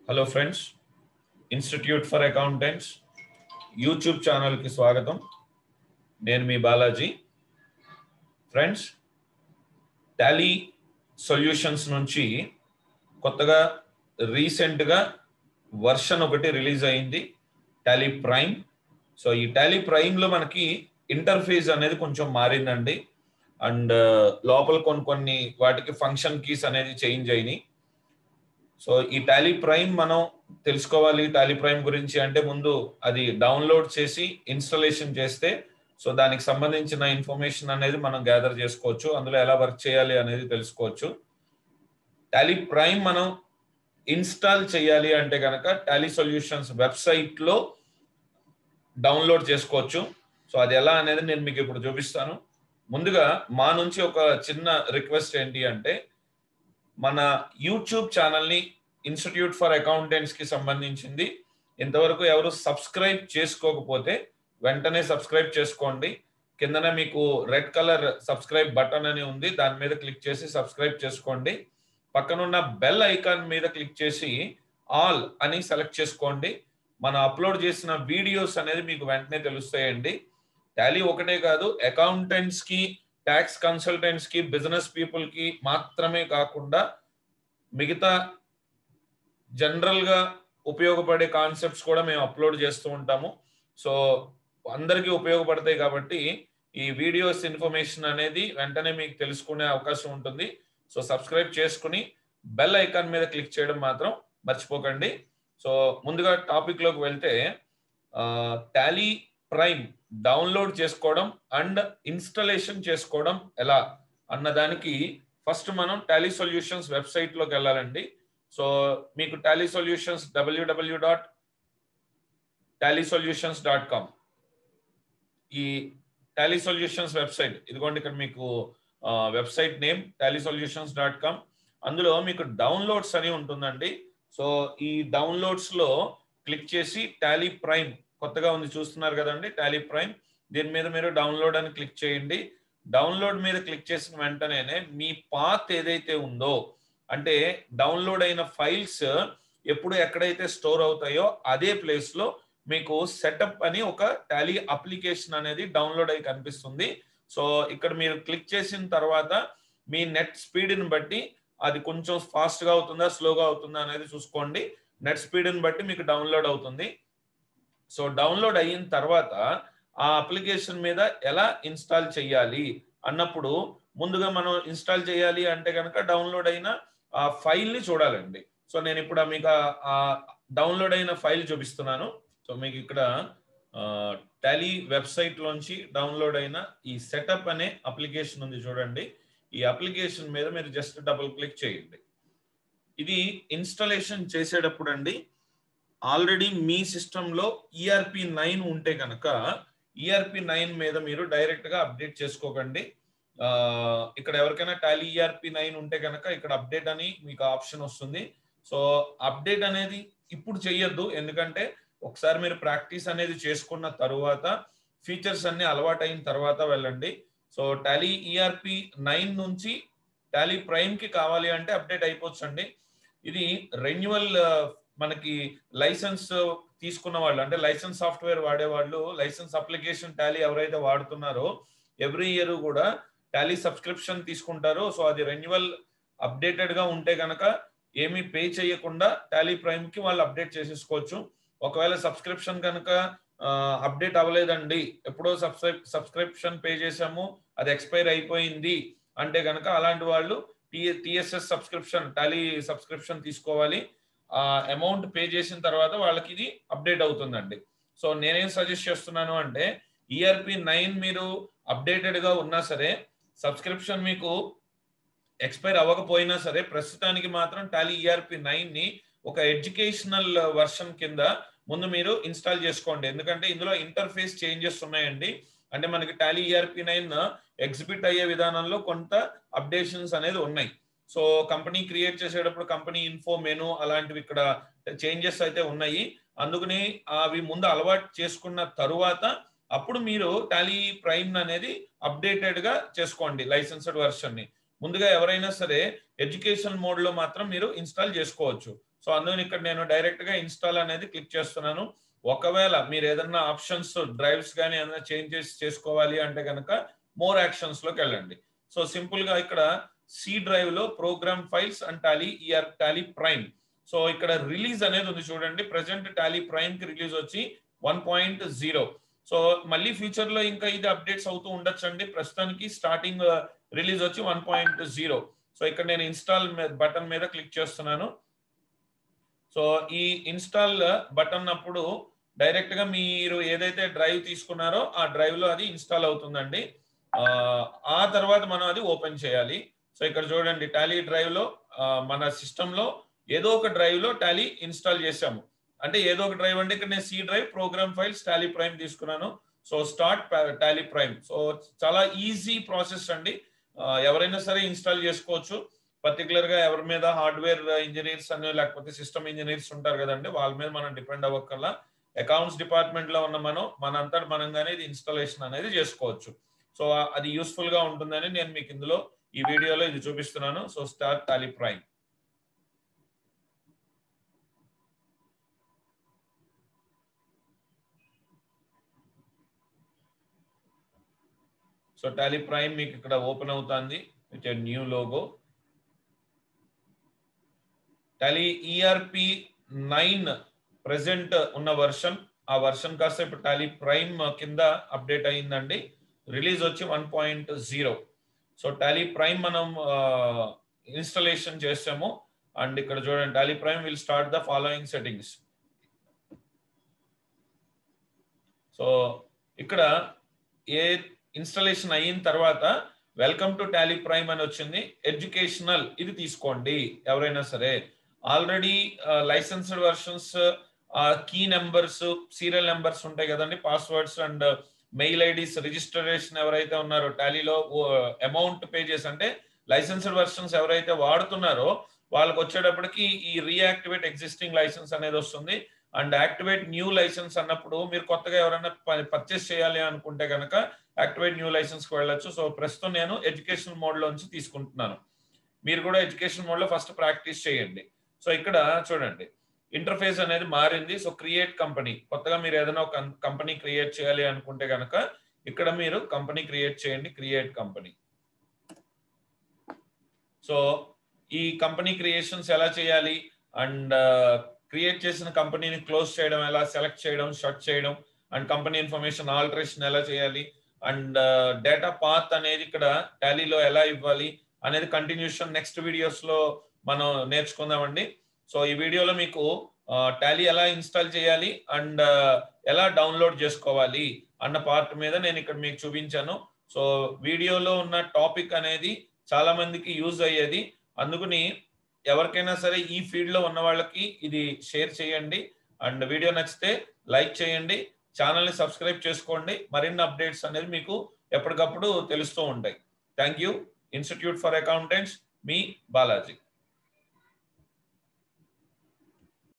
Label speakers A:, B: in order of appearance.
A: hello friends institute for accountants YouTube ఛానల్కి స్వాగతం నేను మీ బాలాజీ ఫ్రెండ్స్ టాలీ సొల్యూషన్స్ నుంచి కొత్తగా రీసెంట్గా వర్షన్ ఒకటి రిలీజ్ అయింది టాలీ ప్రైమ్ సో ఈ టాలీ ప్రైమ్లో మనకి ఇంటర్ఫేస్ అనేది కొంచెం మారిందండి అండ్ లోపల కొన్ని కొన్ని వాటికి ఫంక్షన్ కీస్ అనేది చేంజ్ అయినాయి సో ఈ టాలీ ప్రైమ్ మనం తెలుసుకోవాలి టాలీ ప్రైమ్ గురించి అంటే ముందు అది డౌన్లోడ్ చేసి ఇన్స్టాలేషన్ చేస్తే సో దానికి సంబంధించిన ఇన్ఫర్మేషన్ అనేది మనం గ్యాదర్ చేసుకోవచ్చు అందులో ఎలా వర్క్ చేయాలి అనేది తెలుసుకోవచ్చు టాలీ ప్రైమ్ మనం ఇన్స్టాల్ చేయాలి అంటే కనుక టాలీ సొల్యూషన్స్ వెబ్సైట్లో డౌన్లోడ్ చేసుకోవచ్చు సో అది ఎలా అనేది నేను మీకు ఇప్పుడు చూపిస్తాను ముందుగా మా నుంచి ఒక చిన్న రిక్వెస్ట్ ఏంటి అంటే మన యూట్యూబ్ ఛానల్ని ఇన్స్టిట్యూట్ ఫర్ అకౌంటెంట్స్ కి సంబంధించింది ఇంతవరకు ఎవరు సబ్స్క్రైబ్ చేసుకోకపోతే వెంటనే సబ్స్క్రైబ్ చేసుకోండి కిందన మీకు రెడ్ కలర్ సబ్స్క్రైబ్ బటన్ అని ఉంది దాని మీద క్లిక్ చేసి సబ్స్క్రైబ్ చేసుకోండి పక్కనున్న బెల్ ఐకాన్ మీద క్లిక్ చేసి ఆల్ అని సెలెక్ట్ చేసుకోండి మనం అప్లోడ్ చేసిన వీడియోస్ అనేది మీకు వెంటనే తెలుస్తాయండి టాలీ ఒకటే కాదు అకౌంటెంట్స్ కి ట్యాక్స్ కన్సల్టెంట్స్ కి బిజినెస్ పీపుల్ కి మాత్రమే కాకుండా మిగతా జనరల్ గా ఉపయోగపడే కాన్సెప్ట్స్ కూడా మేము అప్లోడ్ చేస్తూ ఉంటాము సో అందరికీ ఉపయోగపడతాయి కాబట్టి ఈ వీడియోస్ ఇన్ఫర్మేషన్ అనేది వెంటనే మీకు తెలుసుకునే అవకాశం ఉంటుంది సో సబ్స్క్రైబ్ చేసుకుని బెల్ ఐకాన్ మీద క్లిక్ చేయడం మాత్రం మర్చిపోకండి సో ముందుగా టాపిక్ లోకి వెళ్తే టాలీ ప్రైమ్ డౌన్లోడ్ చేసుకోవడం అండ్ ఇన్స్టలేషన్ చేసుకోవడం ఎలా అన్నదానికి ఫస్ట్ మనం టాలీ సొల్యూషన్స్ వెబ్సైట్ లోకి వెళ్ళాలండి సో మీకు Tally solutions W W W dot Tally solutions dot com ఈ టాలీ సొల్యూషన్స్ వెబ్సైట్ ఇదిగోండి ఇక్కడ మీకు website name Tally solutions dot com అందులో మీకు డౌన్లోడ్స్ అని ఉంటుందండి సో ఈ డౌన్లోడ్స్ లో క్లిక్ చేసి టాలీ ప్రైమ్ కొత్తగా ఉంది చూస్తున్నారు కదండి టాలీ ప్రైమ్ దీని మీద మీరు డౌన్లోడ్ అని క్లిక్ చేయండి డౌన్లోడ్ మీద క్లిక్ చేసిన వెంటనే మీ పాత్ ఏదైతే ఉందో అంటే డౌన్లోడ్ అయిన ఫైల్స్ ఎప్పుడు ఎక్కడైతే స్టోర్ అవుతాయో అదే ప్లేస్ లో మీకు సెటప్ అని ఒక టాలీ అప్లికేషన్ అనేది డౌన్లోడ్ అయి కనిపిస్తుంది సో ఇక్కడ మీరు క్లిక్ చేసిన తర్వాత మీ నెట్ స్పీడ్ని బట్టి అది కొంచెం ఫాస్ట్ గా అవుతుందా స్లోగా అవుతుందా అనేది చూసుకోండి నెట్ స్పీడ్ని బట్టి మీకు డౌన్లోడ్ అవుతుంది సో డౌన్లోడ్ అయిన తర్వాత ఆ అప్లికేషన్ మీద ఎలా ఇన్స్టాల్ చేయాలి అన్నప్పుడు ముందుగా మనం ఇన్స్టాల్ చేయాలి అంటే కనుక డౌన్లోడ్ అయిన ఆ ఫైల్ని చూడాలండి సో నేను ఇప్పుడు మీకు ఆ డౌన్లోడ్ అయిన ఫైల్ చూపిస్తున్నాను సో మీకు ఇక్కడ టాలీ వెబ్సైట్ లోంచి డౌన్లోడ్ అయిన ఈ సెటప్ అనే అప్లికేషన్ ఉంది చూడండి ఈ అప్లికేషన్ మీద మీరు జస్ట్ డబుల్ క్లిక్ చేయండి ఇది ఇన్స్టాలేషన్ చేసేటప్పుడు అండి ఆల్రెడీ మీ సిస్టంలో ఈఆర్పి నైన్ ఉంటే కనుక ఈఆర్పి నైన్ మీద మీరు డైరెక్ట్ గా అప్డేట్ చేసుకోకండి ఇక్కడ ఎవరికైనా టాలీ ఈఆర్పి నైన్ ఉంటే కనుక ఇక్కడ అప్డేట్ అని మీకు ఆప్షన్ వస్తుంది సో అప్డేట్ అనేది ఇప్పుడు చెయ్యొద్దు ఎందుకంటే ఒకసారి మీరు ప్రాక్టీస్ అనేది చేసుకున్న తరువాత ఫీచర్స్ అన్ని అలవాటు అయిన తర్వాత వెళ్ళండి సో టాలీ ఈఆర్పి నైన్ నుంచి టాలీ ప్రైమ్ కి కావాలి అంటే అప్డేట్ అయిపోవచ్చు అండి ఇది రెన్యువల్ మనకి లైసెన్స్ తీసుకున్న వాళ్ళు అంటే లైసెన్స్ సాఫ్ట్వేర్ వాడే వాళ్ళు లైసెన్స్ అప్లికేషన్ టాలీ ఎవరైతే వాడుతున్నారో ఎవ్రీ ఇయర్ కూడా టాలీ సబ్స్క్రిప్షన్ తీసుకుంటారో సో అది రెన్యువల్ అప్డేటెడ్ గా ఉంటే కనుక ఏమీ పే చేయకుండా టాలీ ప్రైమ్ కి వాళ్ళు అప్డేట్ చేసేసుకోవచ్చు ఒకవేళ సబ్స్క్రిప్షన్ కనుక అప్డేట్ అవ్వలేదండి ఎప్పుడో సబ్స్క్రైబ్ సబ్స్క్రిప్షన్ పే చేసాము అది ఎక్స్పైర్ అయిపోయింది అంటే కనుక అలాంటి వాళ్ళు T T S S subscription Tally subscription తీసుకోవాలి ఆ అమౌంట్ పే చేసిన తర్వాత వాళ్ళకి ఇది అప్డేట్ అవుతుందండి సో నేనేం సజెస్ట్ చేస్తున్నాను అంటే ఈఆర్పి నైన్ మీరు అప్డేటెడ్ గా ఉన్నా సరే సబ్స్క్రిప్షన్ మీకు ఎక్స్పైర్ అవ్వకపోయినా సరే ప్రస్తుతానికి మాత్రం టాలీ ఈఆర్పి నైన్ ని ఒక ఎడ్యుకేషనల్ వర్షన్ కింద ముందు మీరు ఇన్స్టాల్ చేసుకోండి ఎందుకంటే ఇందులో ఇంటర్ఫేస్ చేంజెస్ ఉన్నాయండి అంటే మనకి టాలీ ఈఆర్పి నైన్ ఎగ్జిబిట్ అయ్యే విధానంలో కొంత అప్డేషన్స్ అనేది ఉన్నాయి సో కంపెనీ క్రియేట్ చేసేటప్పుడు కంపెనీ ఇన్ఫో మెను అలాంటివి ఇక్కడ చేంజెస్ అయితే ఉన్నాయి అందుకని అవి ముందు అలవాటు చేసుకున్న తరువాత అప్పుడు మీరు టాలీ ప్రైమ్ అనేది అప్డేటెడ్ గా చేసుకోండి లైసెన్స్డ్ వర్షన్ ని ముందుగా ఎవరైనా సరే ఎడ్యుకేషన్ మోడ్ లో మాత్రం మీరు ఇన్స్టాల్ చేసుకోవచ్చు సో అందుకని ఇక్కడ నేను డైరెక్ట్ గా ఇన్స్టాల్ అనేది క్లిక్ చేస్తున్నాను ఒకవేళ మీరు ఏదన్నా ఆప్షన్స్ డ్రైవ్స్ కానీ ఏదైనా చేంజ్ చేసి చేసుకోవాలి అంటే కనుక మోర్ యాక్షన్స్ లోకి వెళ్ళండి సో సింపుల్ గా ఇక్కడ సి డ్రైవ్ లో program files and Tally ER Tally Prime so ఇక్కడ రిలీజ్ అనేది ఉంది చూడండి ప్రజెంట్ టాలీ ప్రైమ్ కి రిలీజ్ వచ్చి వన్ పాయింట్ జీరో సో మళ్ళీ ఫ్యూచర్ లో ఇంకా ఇది అప్డేట్స్ అవుతూ ఉండొచ్చండి ప్రస్తుతానికి స్టార్టింగ్ రిలీజ్ వచ్చి వన్ పాయింట్ జీరో సో ఇక్కడ నేను ఇన్స్టాల్ బటన్ మీద క్లిక్ చేస్తున్నాను సో ఈ ఇన్స్టాల్ బటన్ అప్పుడు డైరెక్ట్ గా మీరు ఏదైతే డ్రైవ్ తీసుకున్నారో ఆ డ్రైవ్ లో అది ఇన్స్టాల్ అవుతుందండి ఆ తర్వాత మనం అది ఓపెన్ చేయాలి సో ఇక్కడ చూడండి టాలీ డ్రైవ్ లో మన సిస్టమ్ లో ఏదో ఒక డ్రైవ్ లో టాలీ ఇన్స్టాల్ చేసాము అంటే ఏదో ఒక డ్రైవ్ అంటే ఇక్కడ నేను C drive program files Tally Prime తీసుకున్నాను so start Tally Prime so చాలా ఈజీ ప్రాసెస్ అండి ఎవరైనా సరే ఇన్స్టాల్ చేసుకోవచ్చు పర్టికులర్ గా ఎవరి మీద హార్డ్వేర్ ఇంజనీర్స్ అని లేకపోతే సిస్టమ్ ఇంజనీర్స్ ఉంటారు కదండి వాళ్ళ మీద మనం డిపెండ్ అవ్వక్కల్లా అకౌంట్స్ డిపార్ట్మెంట్ లో ఉన్న మనం మనంతటి మనంగానే ఇది ఇన్స్టాలేషన్ అనేది చేసుకోవచ్చు సో అది యూస్ఫుల్ గా ఉంటుందని నేను మీకు ఇందులో ఈ వీడియోలో ఇది చూపిస్తున్నాను so start Tally Prime so Tally Prime మీకు ఇక్కడ ఓపెన్ అవుతుంది with new logo Tally ERP nine present ఉన్న వర్షన్ ఆ వర్షన్ కాస్త ఇప్పుడు టాలీ ప్రైమ్ కింద అప్డేట్ అయిందండి రిలీజ్ వచ్చి one point zero so Tally Prime మనం ఇన్స్టలేషన్ చేసాము అండ్ ఇక్కడ చూడండి Tally Prime will start the following settings so ఇక్కడ ఏ ఇన్స్టలేషన్ అయిన తర్వాత వెల్కమ్ టు టాలీ ప్రైమ్ అని వచ్చింది ఎడ్యుకేషనల్ ఇది తీసుకోండి ఎవరైనా సరే already licensed versions key numbers serial numbers ఉంటాయి కదండి passwords and mail IDs registration ఎవరైతే ఉన్నారో టాలీలో అమౌంట్ పే చేసి అంటే లైసెన్స్డ్ వర్షన్స్ ఎవరైతే వాడుతున్నారో వాళ్ళకి వచ్చేటప్పటికి ఈ రీయాక్టివేట్ ఎగ్జిస్టింగ్ లైసెన్స్ అనేది వస్తుంది అండ్ యాక్టివేట్ న్యూ లైసెన్స్ అన్నప్పుడు మీరు కొత్తగా ఎవరైనా పర్చేస్ చేయాలి అనుకుంటే కనుక యాక్టివేట్ న్యూ లైసెన్స్కి వెళ్ళొచ్చు సో ప్రస్తుతం నేను ఎడ్యుకేషన్ మోడ్లోంచి తీసుకుంటున్నాను మీరు కూడా ఎడ్యుకేషన్ మోడ్లో ఫస్ట్ ప్రాక్టీస్ చేయండి సో ఇక్కడ చూడండి ఇంటర్ఫేస్ అనేది మారింది సో క్రియేట్ కంపెనీ కొత్తగా మీరు ఏదైనా ఒక కంపెనీ క్రియేట్ చేయాలి అనుకుంటే కనుక ఇక్కడ మీరు కంపెనీ క్రియేట్ చేయండి క్రియేట్ కంపెనీ సో ఈ కంపెనీ క్రియేషన్స్ ఎలా చేయాలి అండ్ క్రియేట్ చేసిన కంపెనీని క్లోజ్ చేయడం ఎలా సెలెక్ట్ చేయడం షట్ చేయడం అండ్ కంపెనీ ఇన్ఫర్మేషన్ ఆల్టరేషన్ ఎలా చేయాలి అండ్ డేటా పాత్ అనేది ఇక్కడ టాలీలో ఎలా ఇవ్వాలి అనేది కంటిన్యూషన్ నెక్స్ట్ వీడియోస్ లో మనం నేర్చుకుందామండి సో ఈ వీడియోలో మీకు టాలీ ఎలా ఇన్స్టాల్ చేయాలి అండ్ ఎలా డౌన్లోడ్ చేసుకోవాలి అన్న పార్ట్ మీద నేను ఇక్కడ మీకు చూపించాను సో వీడియోలో ఉన్న టాపిక్ అనేది చాలా మందికి యూజ్ అయ్యేది అందుకని ఎవరికైనా సరే ఈ ఫీల్డ్ లో ఉన్న వాళ్ళకి ఇది షేర్ చేయండి అండ్ వీడియో నచ్చితే లైక్ చేయండి ఛానల్ని సబ్స్క్రైబ్ చేసుకోండి మరిన్ని అప్డేట్స్ అనేది మీకు ఎప్పటికప్పుడు తెలుస్తూ ఉంటాయి thank you institute for accountants మీ బాలాజీ